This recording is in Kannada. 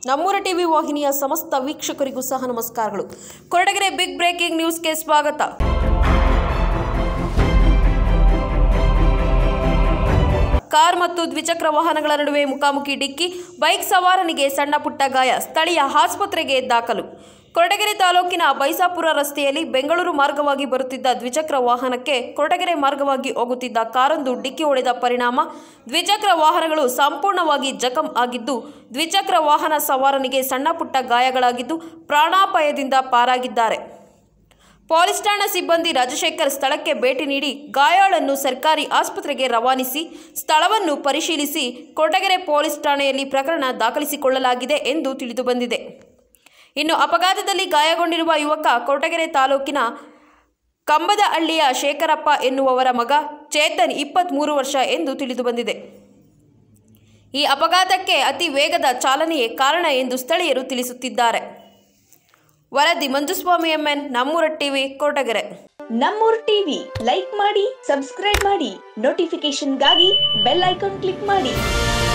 ನಮ್ಮೂರ ಟಿವಿ ವಾಹಿನಿಯ ಸಮಸ್ತ ವೀಕ್ಷಕರಿಗೂ ಸಹ ನಮಸ್ಕಾರಗಳು ಕೊರಟಗೆರೆ ಬಿಗ್ ಬ್ರೇಕಿಂಗ್ ನ್ಯೂಸ್ಗೆ ಸ್ವಾಗತ ಕಾರ್ ಮತ್ತು ದ್ವಿಚಕ್ರ ವಾಹನಗಳ ನಡುವೆ ಮುಖಾಮುಖಿ ಡಿಕ್ಕಿ ಬೈಕ್ ಸವಾರನಿಗೆ ಸಣ್ಣ ಪುಟ್ಟ ಗಾಯ ಸ್ಥಳೀಯ ಆಸ್ಪತ್ರೆಗೆ ದಾಖಲು ಕೊರಟಗೆರೆ ತಾಲೂಕಿನ ಬೈಸಾಪುರ ರಸ್ತೆಯಲ್ಲಿ ಬೆಂಗಳೂರು ಮಾರ್ಗವಾಗಿ ಬರುತ್ತಿದ್ದ ದ್ವಿಚಕ್ರ ವಾಹನಕ್ಕೆ ಕೊರಟಗೆರೆ ಮಾರ್ಗವಾಗಿ ಹೋಗುತ್ತಿದ್ದ ಕಾರೊಂದು ಡಿಕ್ಕಿ ಹೊಡೆದ ಪರಿಣಾಮ ದ್ವಿಚಕ್ರ ವಾಹನಗಳು ಸಂಪೂರ್ಣವಾಗಿ ಜಖಂ ಆಗಿದ್ದು ದ್ವಿಚಕ್ರ ವಾಹನ ಸವಾರನಿಗೆ ಸಣ್ಣ ಪುಟ್ಟ ಗಾಯಗಳಾಗಿದ್ದು ಪ್ರಾಣಾಪಾಯದಿಂದ ಪಾರಾಗಿದ್ದಾರೆ ಪೊಲೀಸ್ ಠಾಣಾ ಸಿಬ್ಬಂದಿ ರಾಜಶೇಖರ್ ಸ್ಥಳಕ್ಕೆ ಭೇಟಿ ನೀಡಿ ಗಾಯಾಳನ್ನು ಸರ್ಕಾರಿ ಆಸ್ಪತ್ರೆಗೆ ರವಾನಿಸಿ ಸ್ಥಳವನ್ನು ಪರಿಶೀಲಿಸಿ ಕೊರಟಗೆರೆ ಪೊಲೀಸ್ ಠಾಣೆಯಲ್ಲಿ ಪ್ರಕರಣ ದಾಖಲಿಸಿಕೊಳ್ಳಲಾಗಿದೆ ಎಂದು ತಿಳಿದುಬಂದಿದೆ ಇನ್ನು ಅಪಘಾತದಲ್ಲಿ ಗಾಯಗೊಂಡಿರುವ ಯುವಕ ಕೊರಟಗೆರೆ ತಾಲೂಕಿನ ಕಂಬದಹಳ್ಳಿಯ ಶೇಖರಪ್ಪ ಎನ್ನುವವರ ಮಗ ಚೇತನ್ ಇಪ್ಪತ್ತ್ಮೂರು ವರ್ಷ ಎಂದು ತಿಳಿದುಬಂದಿದೆ ಈ ಅಪಘಾತಕ್ಕೆ ಅತಿ ವೇಗದ ಚಾಲನೆಯೇ ಕಾರಣ ಎಂದು ಸ್ಥಳೀಯರು ತಿಳಿಸುತ್ತಿದ್ದಾರೆ ವರದಿ Manjuswamy M N Nammura TV Koratagere Nammur TV like ಮಾಡಿ ಸಬ್ಸ್ಕ್ರೈಬ್ ಮಾಡಿ ನೋಟಿಫಿಕೇಶನ್ಗಾಗಿ ಬೆಲ್ ಐಕಾನ್ ಕ್ಲಿಕ್ ಮಾಡಿ